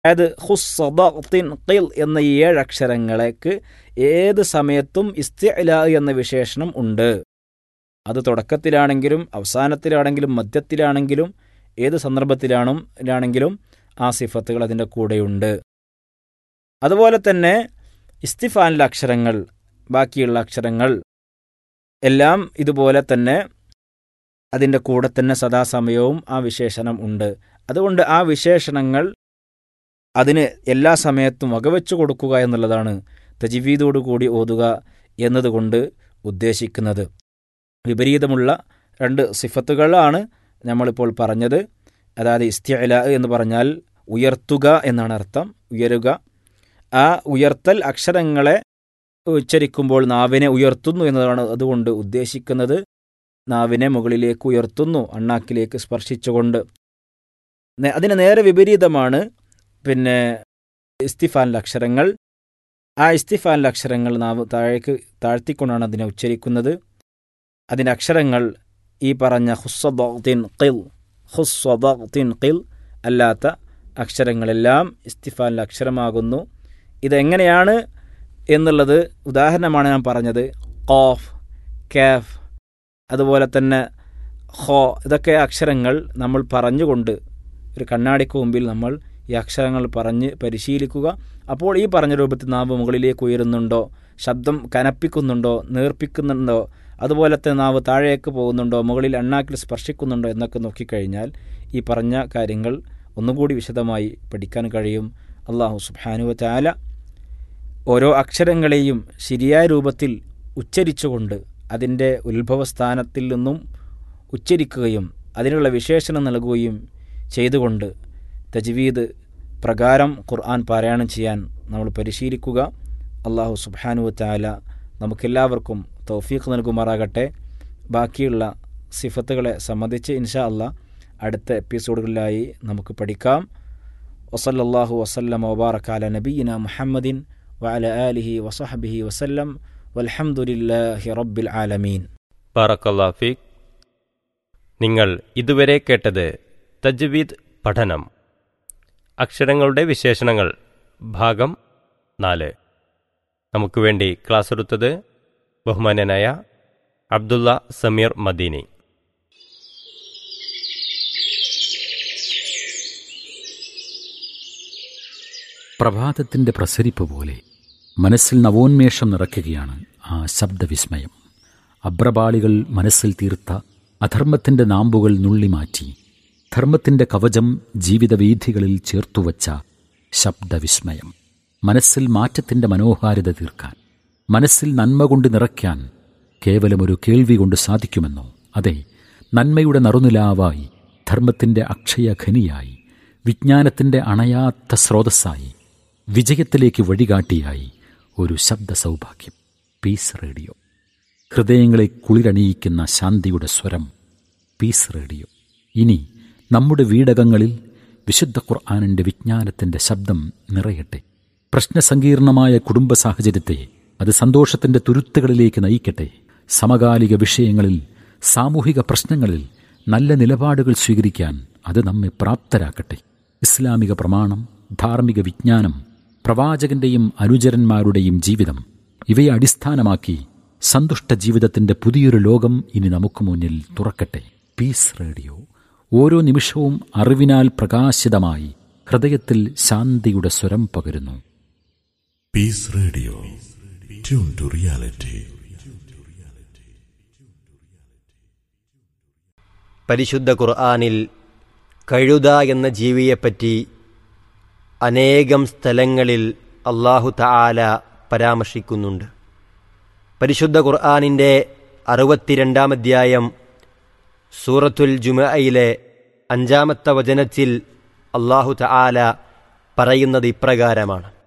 അതായത് ഹുസ്സദത്തിൻ ഖിൽ എന്ന ഈ ഏഴ് അക്ഷരങ്ങളേക്ക് ഏത് സമയത്തും ഇസ്തിഅല എന്ന വിശേഷണം ഉണ്ട് അത് തുടക്കത്തിലാണെങ്കിലും അവസാനത്തിലാണെങ്കിലും മധ്യത്തിലാണെങ്കിലും ഏത് സന്ദർഭത്തിലാണെങ്കിലും ആ സിഫത്തുകൾ അതിൻ്റെ കൂടെയുണ്ട് അതുപോലെ തന്നെ ഇസ്തിഫാനിലെ അക്ഷരങ്ങൾ ബാക്കിയുള്ള അക്ഷരങ്ങൾ എല്ലാം ഇതുപോലെ തന്നെ അതിൻ്റെ കൂടെ തന്നെ സദാസമയവും ആ വിശേഷണം ഉണ്ട് അതുകൊണ്ട് ആ വിശേഷണങ്ങൾ അതിന് എല്ലാ സമയത്തും വകവെച്ചു കൊടുക്കുക എന്നുള്ളതാണ് തജിവീദോടുകൂടി ഓതുക എന്നതുകൊണ്ട് ഉദ്ദേശിക്കുന്നത് വിപരീതമുള്ള രണ്ട് സിഫത്തുകളാണ് നമ്മളിപ്പോൾ പറഞ്ഞത് അതായത് ഇസ്തിഅല എന്ന് പറഞ്ഞാൽ ഉയർത്തുക എന്നാണ് അർത്ഥം ഉയരുക ആ ഉയർത്തൽ അക്ഷരങ്ങളെ ഉച്ചരിക്കുമ്പോൾ നാവിനെ ഉയർത്തുന്നു എന്നതാണ് അതുകൊണ്ട് ഉദ്ദേശിക്കുന്നത് നാവിനെ മുകളിലേക്ക് ഉയർത്തുന്നു അണ്ണാക്കിലേക്ക് സ്പർശിച്ചുകൊണ്ട് അതിന് നേരെ വിപരീതമാണ് പിന്നെ ഇസ്തിഫാനിലെ അക്ഷരങ്ങൾ ആ ഇസ്തിഫാനിലെ അക്ഷരങ്ങൾ നാവ് താഴേക്ക് താഴ്ത്തിക്കൊണ്ടാണ് അതിനെ ഉച്ചരിക്കുന്നത് അതിൻ്റെ അക്ഷരങ്ങൾ ഈ പറഞ്ഞ ഹുസ്വദീൻ ഖിൽ ഹുസ്വദീൻ ഖിൽ അല്ലാത്ത അക്ഷരങ്ങളെല്ലാം ഇസ്തിഫാനിലെ അക്ഷരമാകുന്നു ഇതെങ്ങനെയാണ് എന്നുള്ളത് ഉദാഹരണമാണ് ഞാൻ പറഞ്ഞത് ഖോഫ് കാഫ് അതുപോലെ തന്നെ ഹോ ഇതൊക്കെ അക്ഷരങ്ങൾ നമ്മൾ പറഞ്ഞുകൊണ്ട് ഒരു കണ്ണാടിക്ക് മുമ്പിൽ നമ്മൾ ഈ അക്ഷരങ്ങൾ പറഞ്ഞ് പരിശീലിക്കുക അപ്പോൾ ഈ പറഞ്ഞ രൂപത്തിൽ നാവ് മുകളിലേക്ക് ഉയരുന്നുണ്ടോ ശബ്ദം കനപ്പിക്കുന്നുണ്ടോ നേർപ്പിക്കുന്നുണ്ടോ അതുപോലെ തന്നെ നാവ് താഴേക്ക് പോകുന്നുണ്ടോ മുകളിൽ എണ്ണാക്കിൽ സ്പർശിക്കുന്നുണ്ടോ എന്നൊക്കെ നോക്കിക്കഴിഞ്ഞാൽ ഈ പറഞ്ഞ കാര്യങ്ങൾ ഒന്നുകൂടി വിശദമായി പഠിക്കാൻ കഴിയും അള്ളാഹു സുബാനുവ ചാല ഓരോ അക്ഷരങ്ങളെയും ശരിയായ രൂപത്തിൽ ഉച്ചരിച്ചുകൊണ്ട് അതിൻ്റെ ഉത്ഭവസ്ഥാനത്തിൽ നിന്നും ഉച്ചരിക്കുകയും അതിനുള്ള വിശേഷണം നൽകുകയും ചെയ്തുകൊണ്ട് തജ്വീദ് പ്രകാരം ഖുർആൻ പാരായണം ചെയ്യാൻ നമ്മൾ പരിശീലിക്കുക അള്ളാഹു സുബാനു താല നമുക്കെല്ലാവർക്കും തൗഫീഖ് നൽകുമാറാകട്ടെ ബാക്കിയുള്ള സിഫത്തുകളെ സംബന്ധിച്ച് ഇൻഷാ അള്ളാ അടുത്ത എപ്പിസോഡുകളിലായി നമുക്ക് പഠിക്കാം വസല്ലാഹു വസല്ലം വബാറക്കാല നബീന മുഹമ്മദിൻ വഅല ആലിഹി വസഹബിഹി വസല്ലം വൽഹംദുലില്ലാഹി റബ്ബിൽ ആലമീൻ ബാറക്കല്ലാഫിക് നിങ്ങൾ ഇതുവരെ കേട്ടത് തജ്വീദ് പഠനം അക്ഷരങ്ങളുടെ വിശേഷണങ്ങൾ ഭാഗം നാല് നമുക്ക് വേണ്ടി ക്ലാസ് എടുത്തത് ബഹുമാന്യനായ അബ്ദുള്ള സമീർ മദീനി പ്രഭാതത്തിന്റെ പ്രസരിപ്പ് പോലെ മനസ്സിൽ നവോന്മേഷം നിറയ്ക്കുകയാണ് ആ ശബ്ദവിസ്മയം അബ്രപാളികൾ മനസ്സിൽ തീർത്ത അധർമ്മത്തിന്റെ നാമ്പുകൾ നുള്ളിമാറ്റി ധർമ്മത്തിന്റെ കവചം ജീവിതവീഥികളിൽ ചേർത്തുവച്ച ശബ്ദവിസ്മയം മനസ്സിൽ മാറ്റത്തിന്റെ മനോഹാരിത തീർക്കാൻ മനസ്സിൽ നന്മ കൊണ്ട് നിറയ്ക്കാൻ കേവലമൊരു കേൾവി കൊണ്ട് സാധിക്കുമെന്നോ അതെ നന്മയുടെ നറുനിലാവായി ധർമ്മത്തിന്റെ അക്ഷയഖനിയായി വിജ്ഞാനത്തിന്റെ അണയാത്ത സ്രോതസ്സായി വിജയത്തിലേക്ക് വഴികാട്ടിയായി ഒരു ശബ്ദ സൗഭാഗ്യം പീസ് റേഡിയോ ഹൃദയങ്ങളെ കുളിരണിയിക്കുന്ന ശാന്തിയുടെ സ്വരം പീസ് റേഡിയോ ഇനി നമ്മുടെ വീടകങ്ങളിൽ വിശുദ്ധ ഖുർആാനിൻ്റെ വിജ്ഞാനത്തിൻ്റെ ശബ്ദം നിറയട്ടെ പ്രശ്നസങ്കീർണമായ കുടുംബ സാഹചര്യത്തെ അത് സന്തോഷത്തിൻ്റെ തുരുത്തുകളിലേക്ക് നയിക്കട്ടെ സമകാലിക വിഷയങ്ങളിൽ സാമൂഹിക പ്രശ്നങ്ങളിൽ നല്ല നിലപാടുകൾ സ്വീകരിക്കാൻ അത് നമ്മെ പ്രാപ്തരാക്കട്ടെ ഇസ്ലാമിക പ്രമാണം ധാർമ്മിക വിജ്ഞാനം പ്രവാചകന്റെയും അനുചരന്മാരുടെയും ജീവിതം ഇവയെ അടിസ്ഥാനമാക്കി സന്തുഷ്ട ജീവിതത്തിന്റെ പുതിയൊരു ലോകം ഇനി നമുക്ക് മുന്നിൽ തുറക്കട്ടെ പീസ് റേഡിയോ ഓരോ നിമിഷവും അറിവിനാൽ പ്രകാശിതമായി ഹൃദയത്തിൽ ശാന്തിയുടെ സ്വരം പകരുന്നു peace radio tune to reality പരിശുദ്ധ ഖുർആാനിൽ കഴുത എന്ന ജീവിയെപ്പറ്റി അനേകം സ്ഥലങ്ങളിൽ അള്ളാഹു തആല പരാമർശിക്കുന്നുണ്ട് പരിശുദ്ധ ഖുർആാനിൻ്റെ അറുപത്തിരണ്ടാം അധ്യായം സൂറത്തുൽ ജുമയിലെ അഞ്ചാമത്തെ വചനത്തിൽ അള്ളാഹു തആല പറയുന്നത് ഇപ്രകാരമാണ്